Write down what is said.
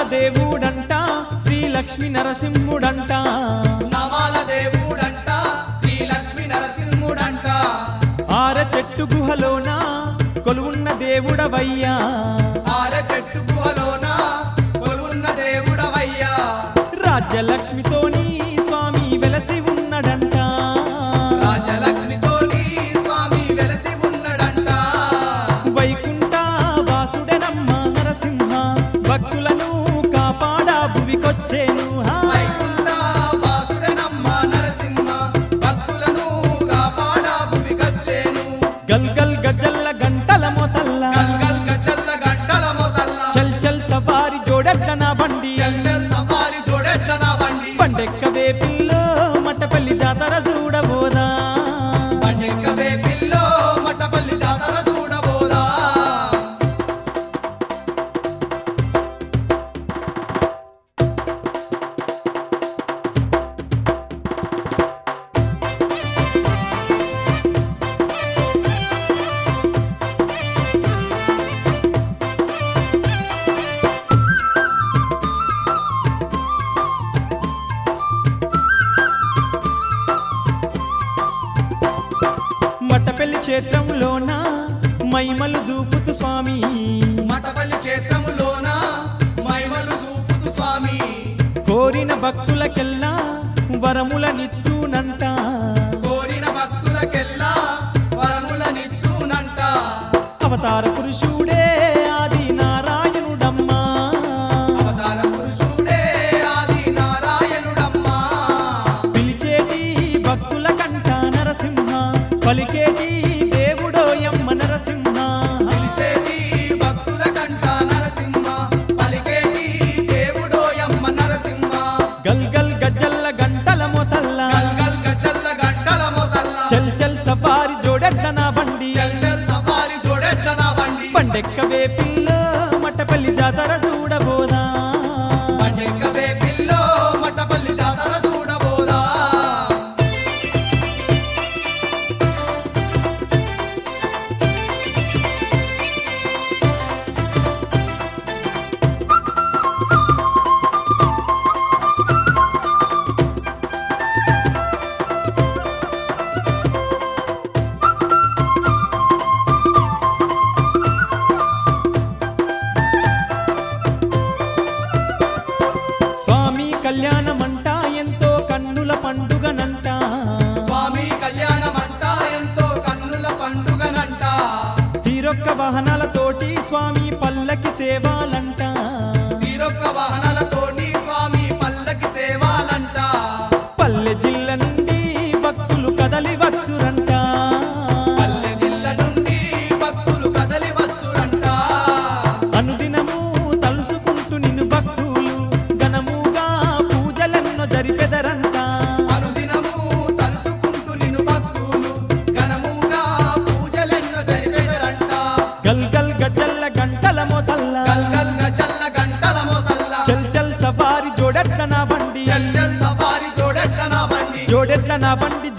దేవుడంట శ్రీ లక్ష్మీ నరసింహుడంట నమాల దేవుడంట శ్రీ లక్ష్మీ నరసింహుడంట ఆర చెట్టు గుహలోన కొలువున్న దేవుడవయ్యా ఆర చెట్టు గుహలోన కొలువున్న దేవుడవయ్యా రాజ్యలక్ష్మితోని స్వామి వెలసి ఉన్నడంట రాజలక్ష్మితోని స్వామి వెలసి ఉన్నడంట వైకుంఠ వాసుడనమ్మ నరసింహ భక్తులను కాపాడా భువికొచ్చేను హా. వైకుంఠ వాసుడనమ్మ నరసింహ భక్తులను కాపాడా భువికొచ్చేను గల్ గల్ గజల్ల గంటల మొతల్ల గల్గల్ గజల్ల గంటల మొదల్ల చల్ చల్ సవారి జోడెట్ల నా బండి చల్ చల్ సఫారీ జోడెట్ల నా బండి పండెక్కవే పిల్లో మట్టపల్లి జాతర చూడబోదా పండెక్కవే పిల్లో మట్టపల్లి జాతర చూడబోదా మట్టపల్లి క్షేత్రంలోన మైమలు చూపుతూ స్వామి మఠపల్లి క్షేత్రములోన మైమలు చూపుతు స్వామి కోరిన భక్తులకెల్లా వరములనిచ్చునంట కోరిన భక్తులకెల్లా వరములనిచ్చునంట అవతార పురుషుడే ఆది నారాయణుడమ్మా అవతార పురుషుడే ఆది నారాయణుడమ్మా పిలిచేటి భక్తుల కంట నరసింహ పలికేటి దేవుడోయమ్మ నరసింహ పిలిచేటి భక్తుల కంట నరసింహ పలికేటి దేవుడోయమ్మ నరసింహ గల్ గల్ గజ్జల్ల గంటల మొతల్ల గల్గల్ గజల్ల గంటల మొదల్ల చల్ చల్ సఫారి జోడెట్ల నా బండి చల్ చల్ సఫారీ జోడెట్ల నా బండి పండెక్కవే పిల్ల మట్టపల్లి జాతర చూడబోదా పండెక్కవే పిల్లో మట్టపల్లి జాతర చూడబోదా స్వామి కళ్యాణమంట ఎంతో కన్నుల పండుగనంట స్వామి కళ్యాణమంట ఎంతో కన్నుల పండుగనంట తీరొక్క వాహనాలతోటి స్వామి పల్లకి సేవాలంట తీరొక్క వాహనాలతోటి స్వామి పల్లకి సేవాలంట పల్లె జిల్ల నుండి భక్తులు కదలి వచ్చురంట పల్లె జిల్ల నుండి భక్తులు కదలి వచ్చురంట అనుదినము తలుసుకుంటూ నిన్ను భక్తులు ఘనముగా పూజలెన్నో జరిపెదరంట అనుదినము తలుసుకుంటూ నిన్ను భక్తులు ఘనముగా పూజలెన్నో జరిపెదరంట గల్ గల్ గజల్ల గంటల మొదల్ల గల్గల్ గజల్ల గంటల మొదల్ల చల్ చల్ సఫారి జోడెట్ల నా బండి చల్ చల్ సఫారీ జోడెట్ల నా బండి జోడెట్ల నా బండి